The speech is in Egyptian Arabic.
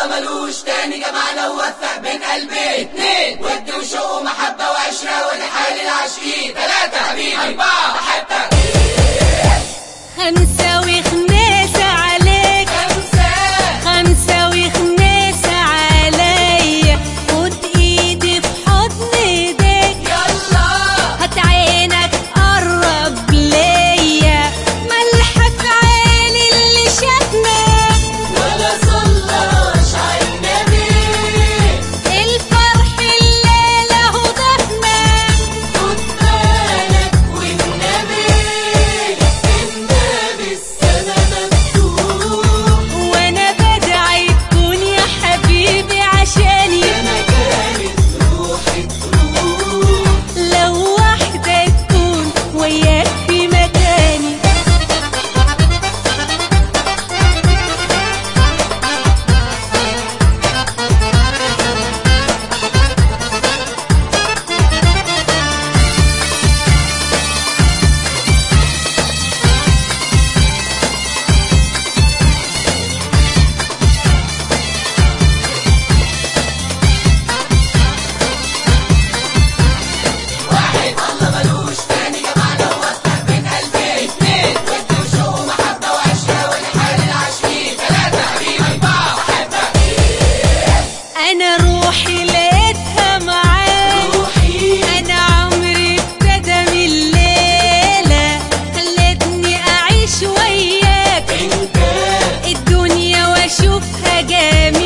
الله ملوش تاني جمعنا ووفق بين قلبين اتنين ود وشوق ومحبة وعشرة ودي حال العاشقين تلاتة حبيبي أربعة بحبك خمسة وخماسة عليك خمسة خمسة وخماسة عليا خد ايدي في حضن ايديك يلا هات عينك قرب ليا ملحة في عيني اللي شافنا ولا صلاش على النبي الفرح الليلة هو ضفنا خد بالك والنبي النبي السما مفتوح وانا بدعي تكون يا حبيبي عشاني أنا كانت روحي تروح لو واحدة تكون وياك في مكاني واحد الله ملوش تاني جمعنا ووفق بين قلبين اتنين ود وشوق ومحبة وعشرة ودي حال العاشقين تلاتة حبيبي أربعة بحبك انا روحي لقيتها معاك روحي انا عمري ابتدى من الليلة خلتني اعيش وياك انت الدنيا واشوفها جميلة